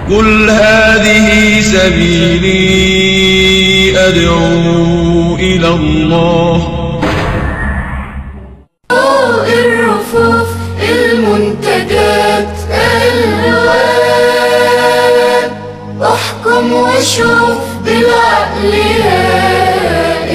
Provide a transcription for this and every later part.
قل هذه سبيلي أدعو إلى الله الرفوف المنتجات الوان احكم وشوف بالعقل يا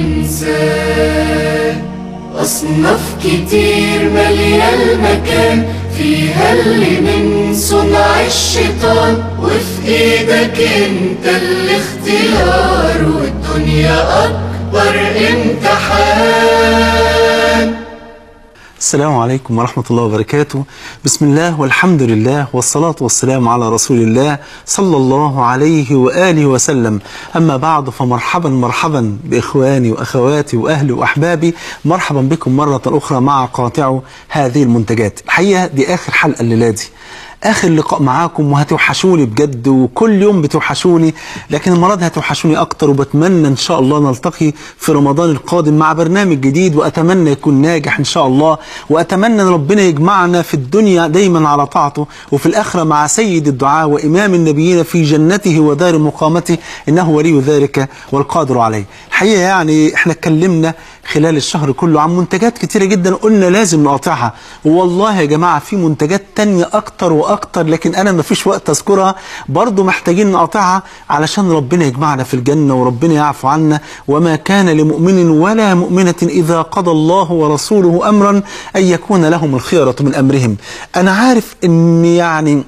إنسان أصناف كتير مالية المكان فيها اللي من صنع الشيطان وفي ايدك انت الاختيار والدنيا أكبر امتحان السلام عليكم ورحمة الله وبركاته بسم الله والحمد لله والصلاة والسلام على رسول الله صلى الله عليه وآله وسلم أما بعد فمرحبا مرحبا بإخواني وأخواتي وأهلي وأحبابي مرحبا بكم مرة أخرى مع قاطع هذه المنتجات الحقيقة دي آخر حلقة الليلة دي اخر لقاء معاكم وهتوحشوني بجد وكل يوم بتوحشوني لكن المره دي هتوحشوني اكتر وبتمنى ان شاء الله نلتقي في رمضان القادم مع برنامج جديد واتمنى يكون ناجح ان شاء الله واتمنى ان ربنا يجمعنا في الدنيا دايما على طاعته وفي الاخره مع سيد الدعاء وامام النبيين في جنته ودار مقامته انه ولي ذلك والقادر عليه الحقيقه يعني احنا اتكلمنا خلال الشهر كله عن منتجات كتيرة جدا قلنا لازم نقاطعها والله يا جماعة في منتجات تانية أكتر وأكتر لكن أنا ما فيش وقت أذكرها برضو محتاجين نقاطعها علشان ربنا يجمعنا في الجنة وربنا يعفو عنا وما كان لمؤمن ولا مؤمنة إذا قضى الله ورسوله أمرا أن يكون لهم الخيرة من أمرهم أنا عارف أن يعني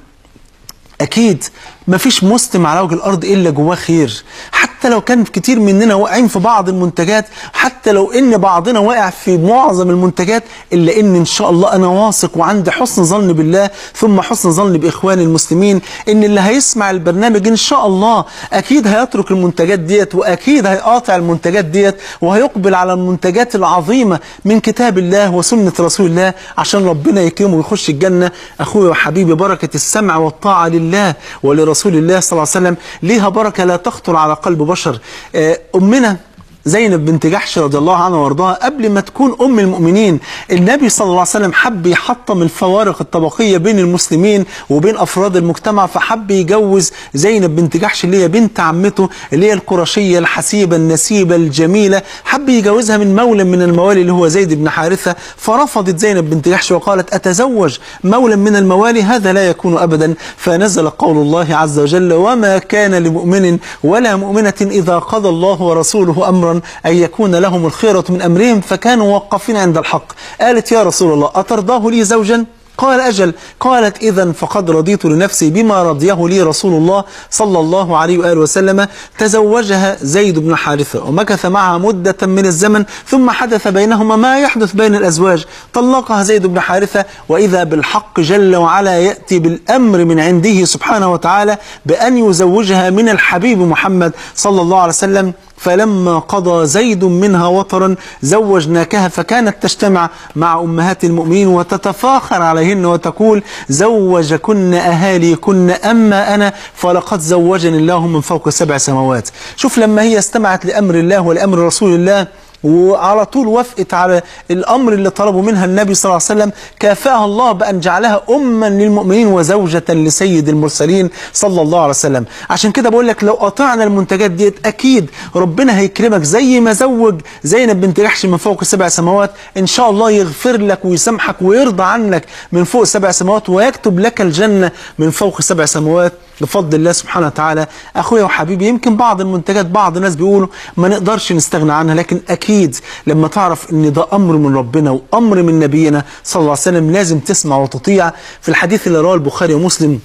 أكيد مفيش مسلم على وجه الأرض إلا جواه خير حتى لو كان كتير مننا واقعين في بعض المنتجات حتى لو إن بعضنا واقع في معظم المنتجات إلا إن إن شاء الله أنا واثق وعندي حسن ظن بالله ثم حسن ظن بإخواني المسلمين إن اللي هيسمع البرنامج إن شاء الله أكيد هيترك المنتجات ديت وأكيد هيقاطع المنتجات ديت وهيقبل على المنتجات العظيمة من كتاب الله وسنة رسول الله عشان ربنا يكرمه ويخش الجنة أخوي وحبيبي بركة السمع والطاعة لله ولرسول رسول الله صلى الله عليه وسلم ليها بركة لا تخطر على قلب بشر أمنا زينب بنت جحش رضي الله عنها وارضاها قبل ما تكون ام المؤمنين النبي صلى الله عليه وسلم حب يحطم الفوارق الطبقيه بين المسلمين وبين افراد المجتمع فحب يجوز زينب بنت جحش اللي هي بنت عمته اللي هي القرشيه الحسيبه النسيبه الجميله حب يجوزها من مولى من الموالي اللي هو زيد بن حارثه فرفضت زينب بنت جحش وقالت اتزوج مولى من الموالي هذا لا يكون ابدا فنزل قول الله عز وجل وما كان لمؤمن ولا مؤمنه اذا قضى الله ورسوله امرا أن يكون لهم الخيرة من أمرهم فكانوا وقفين عند الحق قالت يا رسول الله أترضاه لي زوجا قال أجل قالت إذا فقد رضيت لنفسي بما رضيه لي رسول الله صلى الله عليه وآله وسلم تزوجها زيد بن حارثة ومكث معها مدة من الزمن ثم حدث بينهما ما يحدث بين الأزواج طلقها زيد بن حارثة وإذا بالحق جل وعلا يأتي بالأمر من عنده سبحانه وتعالى بأن يزوجها من الحبيب محمد صلى الله عليه وسلم فلما قضى زيد منها وطرا زوجناكها فكانت تجتمع مع أمهات المؤمنين وتتفاخر عليهن وتقول زوجكن أهاليكن أما أنا فلقد زوجني الله من فوق سبع سماوات شوف لما هي استمعت لأمر الله ولأمر رسول الله وعلى طول وافقت على الأمر اللي طلبه منها النبي صلى الله عليه وسلم كافأها الله بأن جعلها أما للمؤمنين وزوجة لسيد المرسلين صلى الله عليه وسلم عشان كده بقول لك لو قطعنا المنتجات ديت أكيد ربنا هيكرمك زي ما زوج زينب بنت جحش من فوق سبع سماوات إن شاء الله يغفر لك ويسامحك ويرضى عنك من فوق سبع سماوات ويكتب لك الجنة من فوق سبع سماوات بفضل الله سبحانه وتعالى أخويا وحبيبي يمكن بعض المنتجات بعض الناس بيقولوا ما نقدرش نستغنى عنها لكن أكيد لما تعرف ان ده أمر من ربنا وأمر من نبينا صلى الله عليه وسلم لازم تسمع وتطيع في الحديث اللي رواه البخاري ومسلم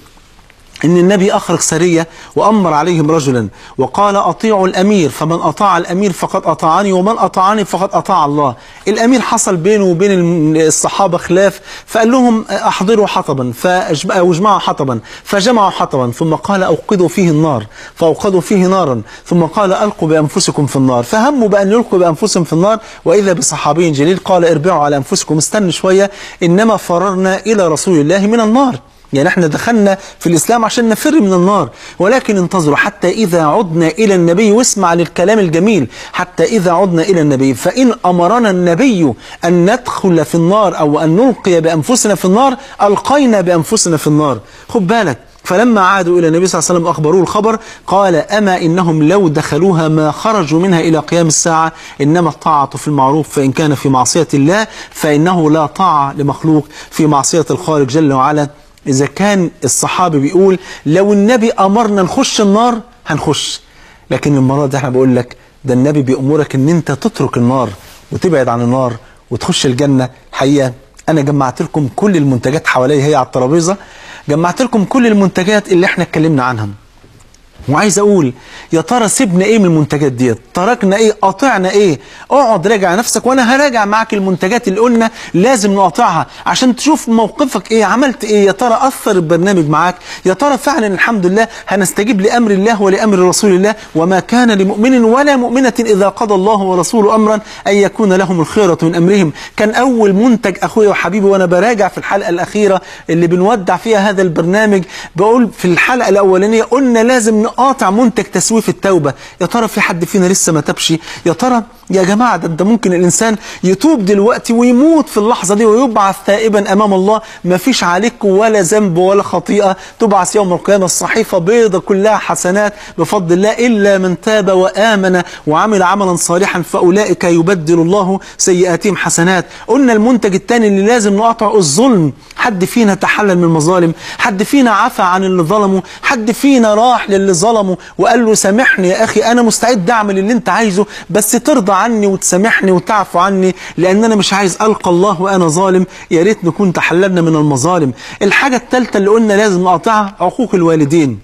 إن النبي أخرج سرية وأمر عليهم رجلا وقال أطيعوا الأمير فمن أطاع الأمير فقد أطاعني ومن أطاعني فقد أطاع الله الأمير حصل بينه وبين الصحابة خلاف فقال لهم أحضروا حطبا فاجمعوا حطبا فجمعوا حطبا ثم قال أوقدوا فيه النار فأوقدوا فيه نارا ثم قال ألقوا بأنفسكم في النار فهموا بأن يلقوا بأنفسهم في النار وإذا بصحابي جليل قال اربعوا على أنفسكم استنوا شوية إنما فررنا إلى رسول الله من النار يعني احنا دخلنا في الإسلام عشان نفر من النار ولكن انتظروا حتى إذا عدنا إلى النبي واسمع للكلام الجميل حتى إذا عدنا إلى النبي فإن أمرنا النبي أن ندخل في النار أو أن نلقي بأنفسنا في النار ألقينا بأنفسنا في النار خد بالك فلما عادوا إلى النبي صلى الله عليه وسلم أخبروه الخبر قال أما إنهم لو دخلوها ما خرجوا منها إلى قيام الساعة إنما الطاعة في المعروف فإن كان في معصية الله فإنه لا طاعة لمخلوق في معصية الخالق جل وعلا إذا كان الصحابي بيقول لو النبي أمرنا نخش النار هنخش لكن المرة دي احنا بقول لك ده النبي بيأمرك ان انت تترك النار وتبعد عن النار وتخش الجنة حقيقة انا جمعت لكم كل المنتجات حواليا هي على الترابيزة جمعت لكم كل المنتجات اللي احنا اتكلمنا عنها وعايز اقول يا ترى سيبنا ايه من المنتجات ديت تركنا ايه قاطعنا ايه اقعد راجع نفسك وانا هراجع معاك المنتجات اللي قلنا لازم نقاطعها عشان تشوف موقفك ايه عملت ايه يا ترى اثر البرنامج معاك يا ترى فعلا الحمد لله هنستجيب لامر الله ولامر رسول الله وما كان لمؤمن ولا مؤمنه اذا قضى الله ورسوله امرا ان يكون لهم الخيره من امرهم كان اول منتج اخويا وحبيبي وانا براجع في الحلقه الاخيره اللي بنودع فيها هذا البرنامج بقول في الحلقه الاولانيه قلنا لازم نقاطع منتج تسويف التوبه يا ترى في حد فينا لسه ما تبش يا ترى يا جماعه ده, ده ممكن الانسان يتوب دلوقتي ويموت في اللحظه دي ويبعث تائبا امام الله ما فيش عليك ولا ذنب ولا خطيئه تبعث يوم القيامه الصحيفه بيضه كلها حسنات بفضل الله الا من تاب وامن وعمل عملا صالحا فاولئك يبدل الله سيئاتهم حسنات قلنا المنتج الثاني اللي لازم نقاطعه الظلم حد فينا تحلل من المظالم حد فينا عفى عن اللي ظلمه حد فينا راح للي ظلمه وقال له سامحني يا اخي انا مستعد اعمل اللي انت عايزه بس ترضى عني وتسامحني وتعفو عني لان انا مش عايز القى الله وانا ظالم يا ريت نكون تحللنا من المظالم الحاجه الثالثه اللي قلنا لازم نقاطعها عقوق الوالدين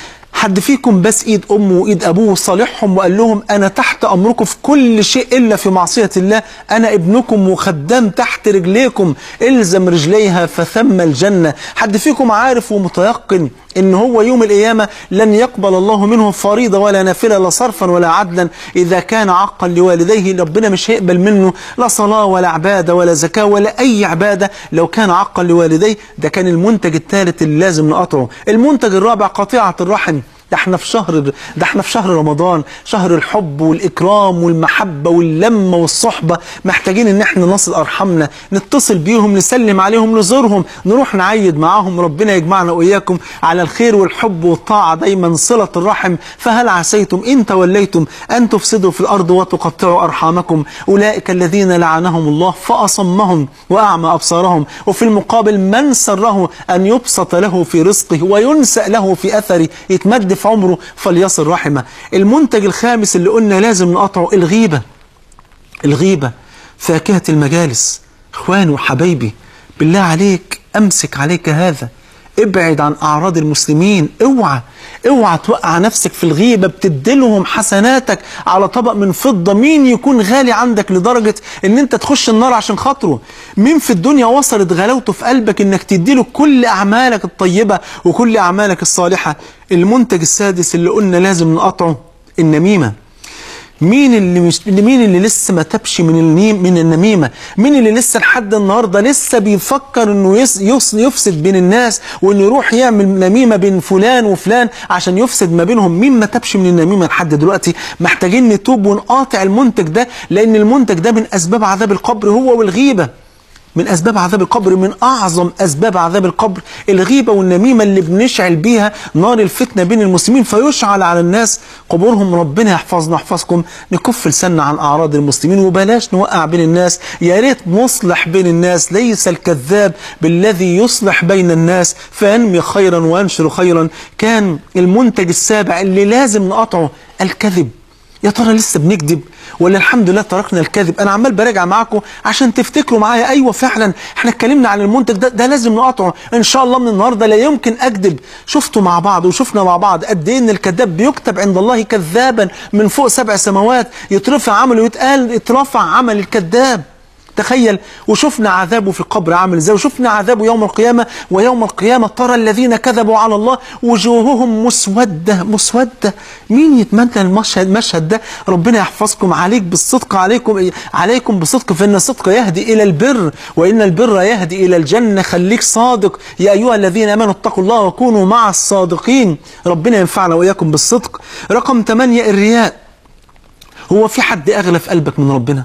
حد فيكم بس ايد امه وايد ابوه صالحهم وقال لهم انا تحت امركم في كل شيء الا في معصيه الله انا ابنكم وخدام تحت رجليكم الزم رجليها فثم الجنه حد فيكم عارف ومتيقن ان هو يوم القيامه لن يقبل الله منه فريضه ولا نافله لا صرفا ولا عدلا اذا كان عقا لوالديه ربنا مش هيقبل منه لا صلاه ولا عباده ولا زكاه ولا اي عباده لو كان عقا لوالديه ده كان المنتج الثالث اللي لازم نقطعه المنتج الرابع قطيعه الرحم ده احنا في شهر ده احنا في شهر رمضان شهر الحب والاكرام والمحبه واللمه والصحبه محتاجين ان احنا نصل ارحامنا نتصل بيهم نسلم عليهم نزورهم نروح نعيد معاهم ربنا يجمعنا واياكم على الخير والحب والطاعه دايما صله الرحم فهل عسيتم ان توليتم ان تفسدوا في الارض وتقطعوا ارحامكم اولئك الذين لعنهم الله فاصمهم واعمى ابصارهم وفي المقابل من سره ان يبسط له في رزقه وينسأ له في اثره يتمد في عمره فليصل رحمه المنتج الخامس اللي قلنا لازم نقطعه الغيبة الغيبة فاكهة المجالس اخواني وحبايبي بالله عليك امسك عليك هذا ابعد عن اعراض المسلمين اوعى اوعى توقع نفسك في الغيبه بتديلهم حسناتك على طبق من فضه مين يكون غالي عندك لدرجه ان انت تخش النار عشان خاطره مين في الدنيا وصلت غلاوته في قلبك انك تديله كل اعمالك الطيبه وكل اعمالك الصالحه المنتج السادس اللي قلنا لازم نقطعه النميمه مين اللي مش مين اللي لسه ما تبش من النيم من النميمه مين اللي لسه لحد النهارده لسه بيفكر انه يس يس يفسد بين الناس وانه يروح يعمل نميمه بين فلان وفلان عشان يفسد ما بينهم مين ما تبش من النميمه لحد دلوقتي محتاجين نتوب ونقاطع المنتج ده لان المنتج ده من اسباب عذاب القبر هو والغيبه من أسباب عذاب القبر من أعظم أسباب عذاب القبر الغيبة والنميمة اللي بنشعل بيها نار الفتنة بين المسلمين فيشعل على الناس قبورهم ربنا يحفظنا يحفظكم نكف لسنا عن أعراض المسلمين وبلاش نوقع بين الناس يا ريت نصلح بين الناس ليس الكذاب بالذي يصلح بين الناس فينمي خيرا وينشر خيرا كان المنتج السابع اللي لازم نقطعه الكذب يا ترى لسه بنكذب ولا الحمد لله تركنا الكذب انا عمال براجع معاكم عشان تفتكروا معايا ايوه فعلا احنا اتكلمنا عن المنتج ده ده لازم نقطعه ان شاء الله من النهارده لا يمكن اكذب شفتوا مع بعض وشفنا مع بعض قد ايه ان الكذاب بيكتب عند الله كذابا من فوق سبع سماوات يترفع عمله ويتقال اترفع عمل الكذاب تخيل وشفنا عذابه في القبر عامل ازاي وشفنا عذابه يوم القيامة ويوم القيامة ترى الذين كذبوا على الله وجوههم مسودة مسودة مين يتمنى المشهد المشهد ده ربنا يحفظكم عليك بالصدق عليكم عليكم بالصدق فإن الصدق يهدي إلى البر وإن البر يهدي إلى الجنة خليك صادق يا أيها الذين آمنوا اتقوا الله وكونوا مع الصادقين ربنا ينفعنا وإياكم بالصدق رقم 8 الرياء هو في حد أغلى في قلبك من ربنا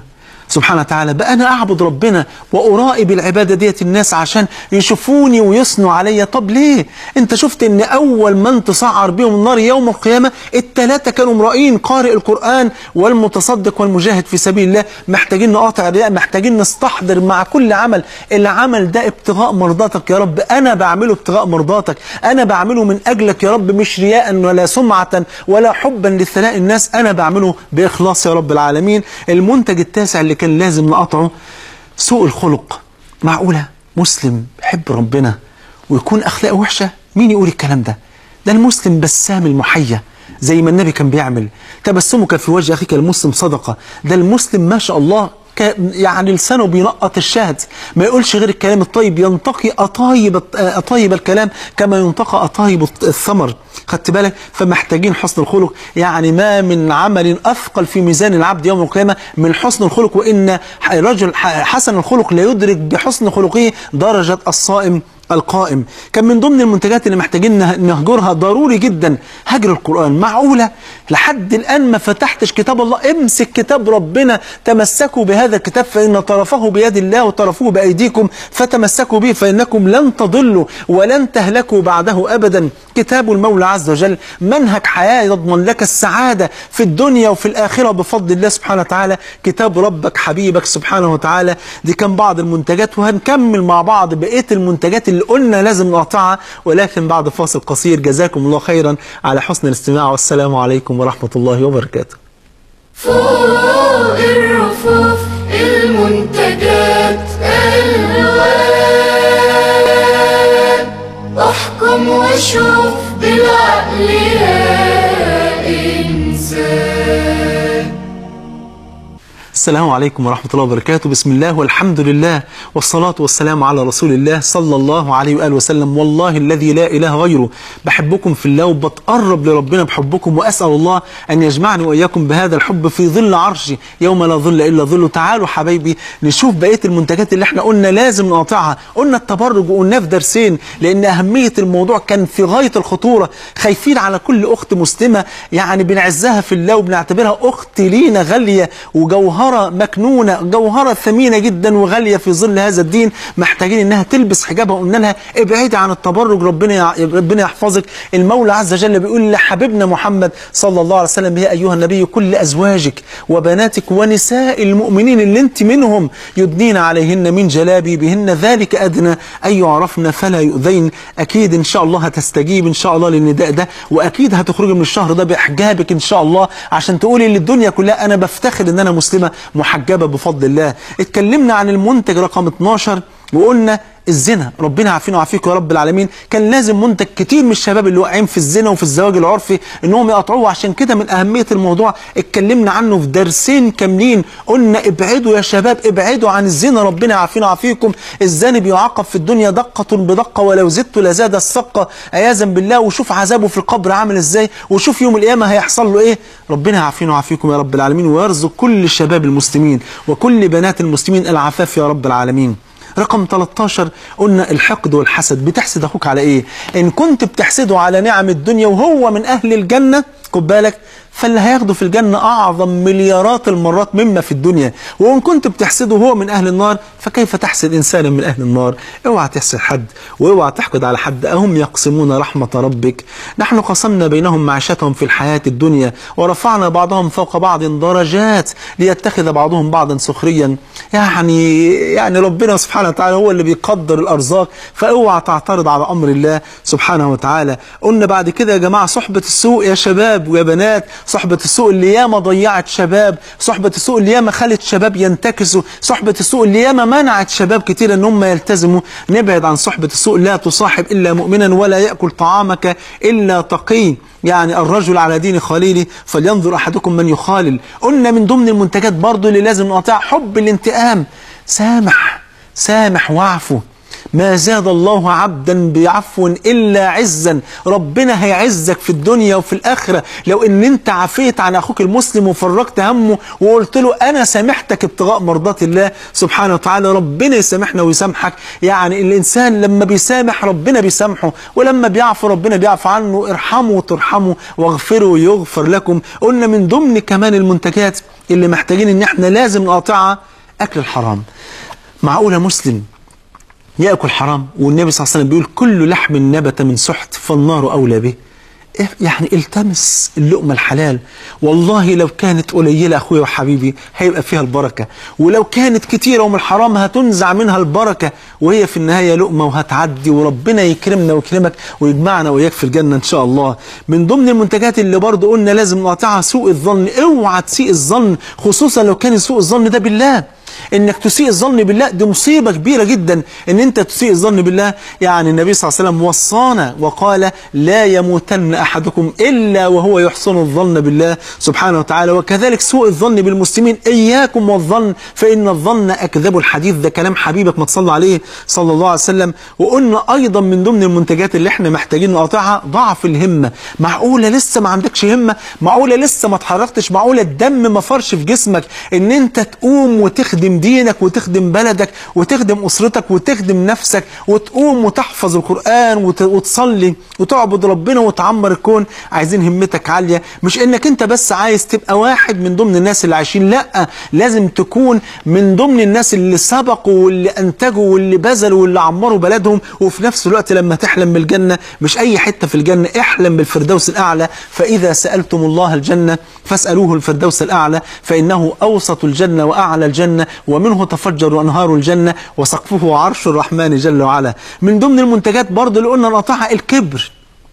سبحانه وتعالى بقى انا اعبد ربنا وارائي بالعباده ديت الناس عشان يشوفوني ويثنوا عليا طب ليه انت شفت ان اول من تسعر بهم النار يوم القيامه الثلاثه كانوا مرائين قارئ القران والمتصدق والمجاهد في سبيل الله محتاجين نقاطع الرياء محتاجين نستحضر مع كل عمل العمل ده ابتغاء مرضاتك يا رب انا بعمله ابتغاء مرضاتك انا بعمله من اجلك يا رب مش رياء ولا سمعه ولا حبا لثناء الناس انا بعمله باخلاص يا رب العالمين المنتج التاسع اللي كان لازم نقطعه سوء الخلق معقولة مسلم يحب ربنا ويكون أخلاقه وحشة مين يقول الكلام ده ده المسلم بسام المحيا زي ما النبي كان بيعمل تبسمك في وجه أخيك المسلم صدقة ده المسلم ما شاء الله ك- يعني لسانه بينقط الشهد ما يقولش غير الكلام الطيب ينتقي أطايب أطايب الكلام كما ينتقى أطايب الثمر خدت بالك فمحتاجين حسن الخلق يعني ما من عمل أثقل في ميزان العبد يوم القيامة من حسن الخلق وإن رجل حسن الخلق لا يدرك بحسن خلقه درجة الصائم القائم كان من ضمن المنتجات اللي محتاجين نه- نهجرها ضروري جدا هجر القرآن معقولة لحد الآن ما فتحتش كتاب الله امسك كتاب ربنا تمسكوا بهذا الكتاب فإن طرفه بيد الله وطرفه بأيديكم فتمسكوا به فإنكم لن تضلوا ولن تهلكوا بعده أبدا كتاب المولى عز وجل منهج حياة يضمن لك السعادة في الدنيا وفي الآخرة بفضل الله سبحانه وتعالى كتاب ربك حبيبك سبحانه وتعالى دي كان بعض المنتجات وهنكمل مع بعض بقية المنتجات اللي قلنا لازم نقطعها ولكن بعد فاصل قصير جزاكم الله خيرا على حسن الاستماع والسلام عليكم ورحمة الله وبركاته فوق الرفوف المنتجات ألوان احكم وشوف بالعقل يا إنسان السلام عليكم ورحمة الله وبركاته بسم الله والحمد لله والصلاة والسلام على رسول الله صلى الله عليه وآله وسلم والله الذي لا إله غيره بحبكم في الله وبتقرب لربنا بحبكم وأسأل الله أن يجمعني وإياكم بهذا الحب في ظل عرشي يوم لا ظل إلا ظله تعالوا حبايبي نشوف بقية المنتجات اللي احنا قلنا لازم نقاطعها قلنا التبرج وقلنا في درسين لأن أهمية الموضوع كان في غاية الخطورة خايفين على كل أخت مسلمة يعني بنعزها في الله وبنعتبرها أخت لينا غالية وجوهرة مكنونة جوهرة ثمينة جدا وغالية في ظل هذا الدين محتاجين انها تلبس حجابها وقلنا لها ابعدي عن التبرج ربنا يع- ربنا يحفظك المولى عز وجل بيقول لحبيبنا محمد صلى الله عليه وسلم يا ايها النبي كل ازواجك وبناتك ونساء المؤمنين اللي انت منهم يدنين عليهن من جلابيبهن ذلك ادنى ان يعرفن فلا يؤذين اكيد ان شاء الله هتستجيب ان شاء الله للنداء ده واكيد هتخرجي من الشهر ده بحجابك ان شاء الله عشان تقولي للدنيا كلها انا بفتخر ان انا مسلمه محجبه بفضل الله اتكلمنا عن المنتج رقم 12 وقلنا الزنا ربنا عافينا وعافيكم يا رب العالمين كان لازم منتج كتير من الشباب اللي واقعين في الزنا وفي الزواج العرفي انهم يقطعوه عشان كده من اهميه الموضوع اتكلمنا عنه في درسين كاملين قلنا ابعدوا يا شباب ابعدوا عن الزنا ربنا عافينا وعافيكم الزاني بيعاقب في الدنيا دقه بدقه ولو زدت لزاد السقه عياذا بالله وشوف عذابه في القبر عامل ازاي وشوف يوم القيامه هيحصل له ايه ربنا يعافينا ويعافيكم يا رب العالمين ويرزق كل الشباب المسلمين وكل بنات المسلمين العفاف يا رب العالمين رقم 13 قلنا الحقد والحسد بتحسد اخوك على ايه ان كنت بتحسده على نعم الدنيا وهو من اهل الجنة خد بالك فاللي هياخده في الجنة أعظم مليارات المرات مما في الدنيا وإن كنت بتحسده وهو من أهل النار فكيف تحسد إنسانا من أهل النار اوعى تحسد حد واوعى تحقد على حد أهم يقسمون رحمة ربك نحن قسمنا بينهم معيشتهم في الحياة الدنيا ورفعنا بعضهم فوق بعض درجات ليتخذ بعضهم بعضا سخريا يعني يعني ربنا سبحانه وتعالى هو اللي بيقدر الأرزاق فاوعى تعترض على أمر الله سبحانه وتعالى قلنا بعد كده يا جماعة صحبة السوء يا شباب ويا بنات صحبة السوء اللي ياما ضيعت شباب صحبة السوء اللي ياما خلت شباب ينتكسوا صحبة السوء اللي ياما منعت شباب كتير ان هم يلتزموا نبعد عن صحبة السوء لا تصاحب إلا مؤمنا ولا يأكل طعامك إلا تقي يعني الرجل على دين خليله فلينظر أحدكم من يخالل قلنا من ضمن المنتجات برضو اللي لازم نقطع حب الانتقام سامح سامح واعفو ما زاد الله عبدا بعفو إلا عزا ربنا هيعزك في الدنيا وفي الآخرة لو ان انت عفيت عن أخوك المسلم وفرجت همه وقلت له أنا سامحتك ابتغاء مرضات الله سبحانه وتعالى ربنا يسامحنا ويسامحك يعني الإنسان لما بيسامح ربنا بيسامحه ولما بيعفو ربنا بيعفو عنه ارحموا وترحموا واغفروا يغفر لكم قلنا من ضمن كمان المنتجات اللي محتاجين ان احنا لازم نقاطعها أكل الحرام معقولة مسلم يأكل حرام والنبي صلى الله عليه وسلم بيقول كل لحم نبت من سحت فالنار أولى به إيه يعني التمس اللقمة الحلال والله لو كانت قليلة أخويا وحبيبي هيبقى فيها البركة ولو كانت كتيرة ومن الحرام هتنزع منها البركة وهي في النهاية لقمة وهتعدي وربنا يكرمنا ويكرمك ويجمعنا وإياك في الجنة إن شاء الله من ضمن المنتجات اللي برضه قلنا لازم نقطعها سوء الظن اوعى تسيء الظن خصوصا لو كان سوء الظن ده بالله انك تسيء الظن بالله دي مصيبة كبيرة جدا ان انت تسيء الظن بالله يعني النبي صلى الله عليه وسلم وصانا وقال لا يموتن احدكم الا وهو يحسن الظن بالله سبحانه وتعالى وكذلك سوء الظن بالمسلمين اياكم والظن فان الظن اكذب الحديث ده كلام حبيبك ما تصلى عليه صلى الله عليه وسلم وقلنا ايضا من ضمن المنتجات اللي احنا محتاجين نقاطعها ضعف الهمة معقولة لسه ما عندكش همة معقولة لسه ما اتحركتش معقولة الدم ما فرش في جسمك ان انت تقوم وتخدم دينك وتخدم بلدك وتخدم أسرتك وتخدم نفسك وتقوم وتحفظ القرآن وت- وتصلي وتعبد ربنا وتعمر الكون عايزين همتك عالية مش انك انت بس عايز تبقى واحد من ضمن الناس اللي عايشين لا لازم تكون من ضمن الناس اللي سبقوا واللي انتجوا واللي بذلوا واللي عمروا بلدهم وفي نفس الوقت لما تحلم بالجنة مش اي حتة في الجنة احلم بالفردوس الاعلى فاذا سألتم الله الجنة فاسألوه الفردوس الاعلى فانه اوسط الجنة واعلى الجنة ومنه تفجر أنهار الجنة وسقفه عرش الرحمن جل وعلا من ضمن المنتجات برضه اللي قلنا نقطعها الكبر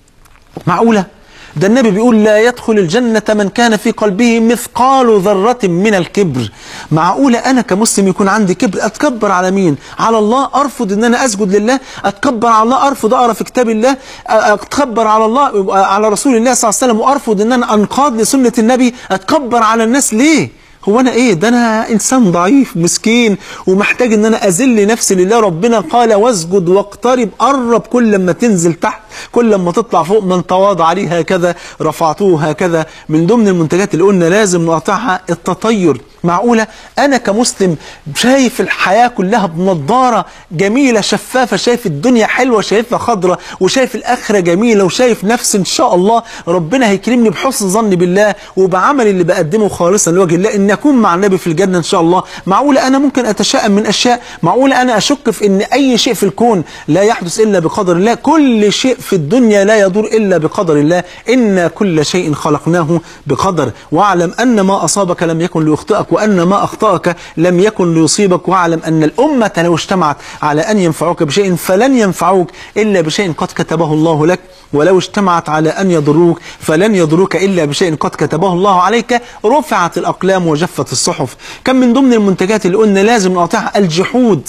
معقولة ده النبي بيقول لا يدخل الجنة من كان في قلبه مثقال ذرة من الكبر معقولة أنا كمسلم يكون عندي كبر أتكبر على مين على الله أرفض أن أنا أسجد لله أتكبر على الله أرفض أقرأ في كتاب الله أتكبر على الله على رسول الله صلى الله عليه وسلم وأرفض أن أنا أنقاد لسنة النبي أتكبر على الناس ليه هو انا ايه ده انا انسان ضعيف مسكين ومحتاج ان انا اذل نفسي لله ربنا قال واسجد واقترب قرب كل لما تنزل تحت كل لما تطلع فوق من تواضع لي هكذا رفعته هكذا من ضمن المنتجات اللي قلنا لازم نقطعها التطير معقولة أنا كمسلم شايف الحياة كلها بنضارة جميلة شفافة شايف الدنيا حلوة شايفها خضرة وشايف الآخرة جميلة وشايف نفسي إن شاء الله ربنا هيكرمني بحسن ظني بالله وبعمل اللي بقدمه خالصا لوجه الله إن أكون مع النبي في الجنة إن شاء الله معقولة أنا ممكن أتشائم من أشياء معقولة أنا أشك في إن أي شيء في الكون لا يحدث إلا بقدر الله كل شيء في الدنيا لا يدور إلا بقدر الله إن كل شيء خلقناه بقدر واعلم أن ما أصابك لم يكن ليخطئك وأن ما أخطأك لم يكن ليصيبك واعلم أن الأمة لو اجتمعت على أن ينفعوك بشيء فلن ينفعوك إلا بشيء قد كتبه الله لك ولو اجتمعت على أن يضروك فلن يضروك إلا بشيء قد كتبه الله عليك رفعت الأقلام وجفت الصحف كم من ضمن المنتجات اللي قلنا لازم نقطعها الجحود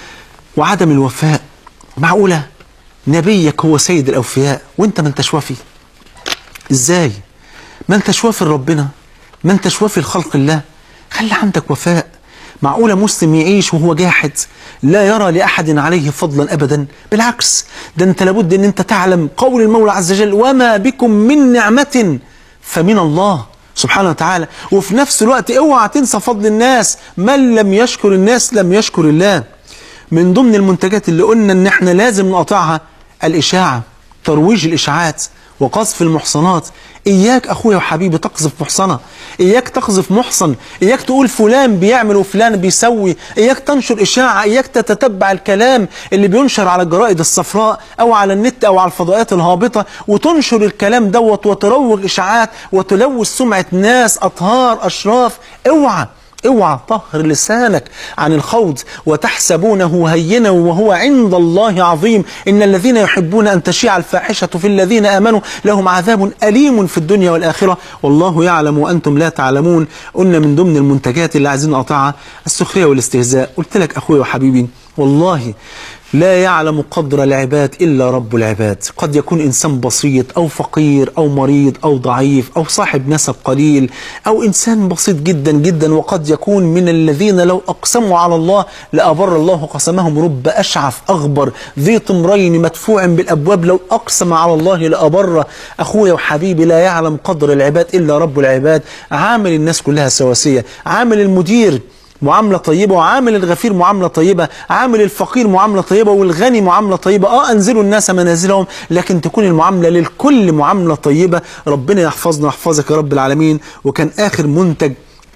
وعدم الوفاء معقولة نبيك هو سيد الأوفياء وانت ما انتش وفي ازاي ما انتش وافي لربنا ما انتش وافي لخلق الله خلي عندك وفاء معقولة مسلم يعيش وهو جاحد لا يرى لأحد عليه فضلا أبدا بالعكس ده أنت لابد أن أنت تعلم قول المولى عز وجل وما بكم من نعمة فمن الله سبحانه وتعالى وفي نفس الوقت اوعى تنسى فضل الناس من لم يشكر الناس لم يشكر الله من ضمن المنتجات اللي قلنا ان احنا لازم نقطعها الإشاعة ترويج الإشاعات وقذف المحصنات إياك أخويا وحبيبي تقذف محصنة إياك تقذف محصن إياك تقول فلان بيعمل وفلان بيسوي إياك تنشر إشاعة إياك تتتبع الكلام اللي بينشر على الجرائد الصفراء أو على النت أو على الفضائيات الهابطة وتنشر الكلام دوت وتروج إشاعات وتلوث سمعة ناس أطهار أشراف اوعى اوعى طهر لسانك عن الخوض وتحسبونه هينا وهو عند الله عظيم إن الذين يحبون أن تشيع الفاحشة في الذين آمنوا لهم عذاب أليم في الدنيا والآخرة والله يعلم وأنتم لا تعلمون قلنا من ضمن المنتجات اللي عايزين نقطعها السخرية والاستهزاء قلت لك أخوي وحبيبي والله لا يعلم قدر العباد إلا رب العباد قد يكون إنسان بسيط أو فقير أو مريض أو ضعيف أو صاحب نسب قليل أو إنسان بسيط جدا جدا وقد يكون من الذين لو أقسموا على الله لأبر الله قسمهم رب أشعث أغبر ذي طمرين مدفوع بالأبواب لو أقسم على الله لأبر أخويا وحبيبي لا يعلم قدر العباد إلا رب العباد عامل الناس كلها سواسية عامل المدير معاملة طيبة وعامل الغفير معاملة طيبة عامل الفقير معاملة طيبة والغني معاملة طيبة اه انزلوا الناس منازلهم لكن تكون المعاملة للكل معاملة طيبة ربنا يحفظنا ويحفظك يا رب العالمين وكان آخر منتج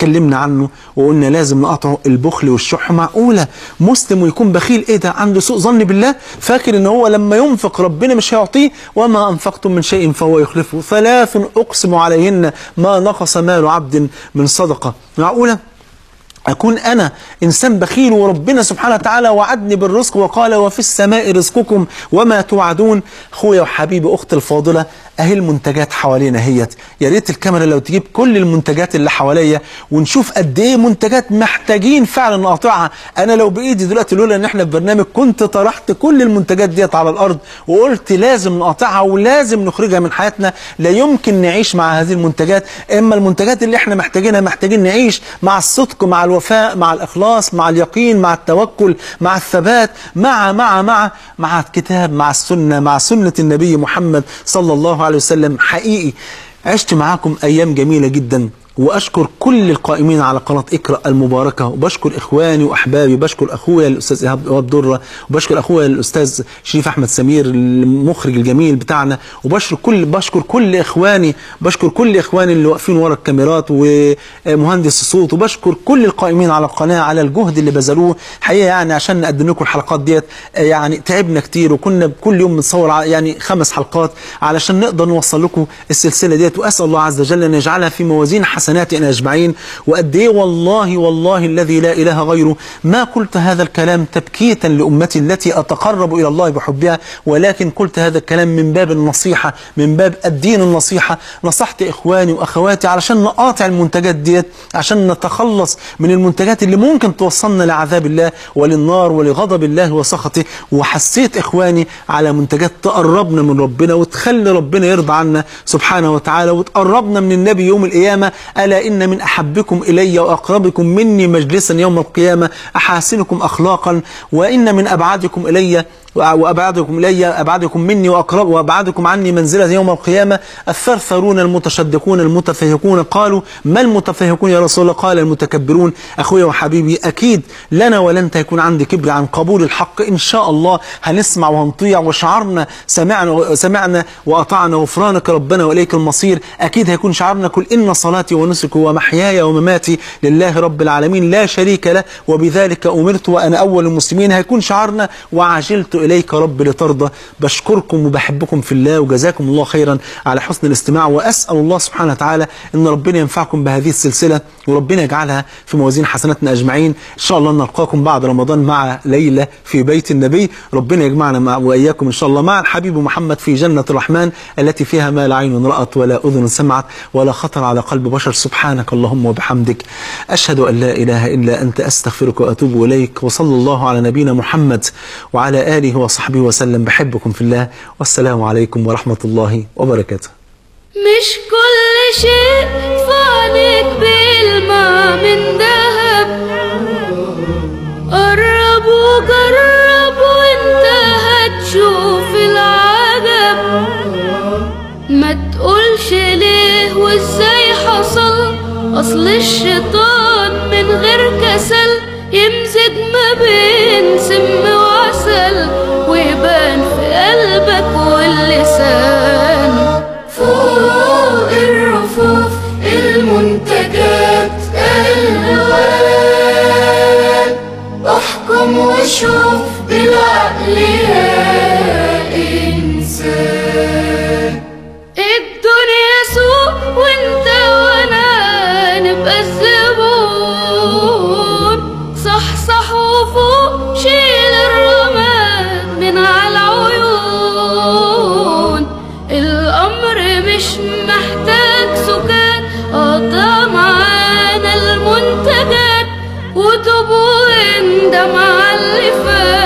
اتكلمنا عنه وقلنا لازم نقطعه البخل والشح معقولة مسلم ويكون بخيل ايه ده عنده سوء ظن بالله فاكر ان هو لما ينفق ربنا مش هيعطيه وما انفقتم من شيء فهو يخلفه ثلاث اقسم عليهن ما نقص مال عبد من صدقة معقولة أكون أنا إنسان بخيل وربنا سبحانه وتعالى وعدني بالرزق وقال وفي السماء رزقكم وما توعدون أخويا وحبيبي أختي الفاضلة أهي المنتجات حوالينا هيت يا ريت الكاميرا لو تجيب كل المنتجات اللي حواليا ونشوف قد إيه منتجات محتاجين فعلا نقاطعها أنا لو بإيدي دلوقتي لولا إن إحنا في برنامج كنت طرحت كل المنتجات ديت على الأرض وقلت لازم نقاطعها ولازم نخرجها من حياتنا لا يمكن نعيش مع هذه المنتجات إما المنتجات اللي إحنا محتاجينها محتاجين نعيش مع الصدق مع الوفاء مع الإخلاص مع اليقين مع التوكل مع الثبات مع مع مع مع الكتاب مع السنة مع سنة النبي محمد صلى الله عليه وسلم حقيقي عشت معاكم أيام جميلة جدا واشكر كل القائمين على قناه اقرا المباركه وبشكر اخواني واحبابي بشكر اخويا الاستاذ ايهاب إيهاب دره وبشكر اخويا الاستاذ شريف احمد سمير المخرج الجميل بتاعنا وبشكر كل بشكر كل اخواني بشكر كل اخواني اللي واقفين ورا الكاميرات ومهندس الصوت وبشكر كل القائمين على القناه على الجهد اللي بذلوه حقيقه يعني عشان نقدم لكم الحلقات ديت يعني تعبنا كتير وكنا كل يوم بنصور يعني خمس حلقات علشان نقدر نوصل لكم السلسله ديت واسال الله عز وجل ان يجعلها في موازين حسناتنا اجمعين وقد ايه والله والله الذي لا اله غيره ما قلت هذا الكلام تبكيتا لامتي التي اتقرب الى الله بحبها ولكن قلت هذا الكلام من باب النصيحه من باب الدين النصيحه نصحت اخواني واخواتي علشان نقاطع المنتجات ديت عشان نتخلص من المنتجات اللي ممكن توصلنا لعذاب الله وللنار ولغضب الله وسخطه وحسيت اخواني على منتجات تقربنا من ربنا وتخلي ربنا يرضى عنا سبحانه وتعالى وتقربنا من النبي يوم القيامه ألا إن من أحبكم إلي وأقربكم مني مجلسا يوم القيامة أحاسنكم أخلاقا وإن من أبعدكم إلي وأبعدكم إلي أبعدكم مني وأقرب وأبعدكم عني منزلة يوم القيامة الثرثرون المتشدقون المتفهقون قالوا ما المتفهقون يا رسول الله قال المتكبرون أخويا وحبيبي أكيد لنا ولن يكون عندي كبر عن قبول الحق إن شاء الله هنسمع وهنطيع وشعرنا سمعنا سمعنا وأطعنا غفرانك ربنا وإليك المصير أكيد هيكون شعرنا كل إن صلاتي ونسكي ومحياي ومماتي لله رب العالمين لا شريك له وبذلك أمرت وأنا أول المسلمين هيكون شعرنا وعجلت إليك رب لترضى بشكركم وبحبكم في الله وجزاكم الله خيرا على حسن الاستماع وأسأل الله سبحانه وتعالى أن ربنا ينفعكم بهذه السلسلة وربنا يجعلها في موازين حسناتنا أجمعين إن شاء الله نلقاكم بعد رمضان مع ليلة في بيت النبي ربنا يجمعنا مع وإياكم إن شاء الله مع الحبيب محمد في جنة الرحمن التي فيها ما لا عين رأت ولا أذن سمعت ولا خطر على قلب بشر سبحانك اللهم وبحمدك أشهد أن لا إله إلا أنت أستغفرك وأتوب إليك وصلى الله على نبينا محمد وعلى آله وصحبه وسلم بحبكم في الله والسلام عليكم ورحمة الله وبركاته مش كل شيء فانك بالماء من ذهب قرب وجرب وانت هتشوف العجب ما تقولش ليه وازاي حصل اصل الشيطان من غير كسل يمزج ما بين سم وعسل ويبان في قلبك واللسان فوق الرفوف المنتجات الوان احكم وشوف بالعقل يا انسان الدنيا سوق وانت وانا نبقى الزبون صح صح وفوق شيل الرماد من على العيون الامر مش محتاج سكات قطع معانا المنتجات وتوب واندم على اللي فات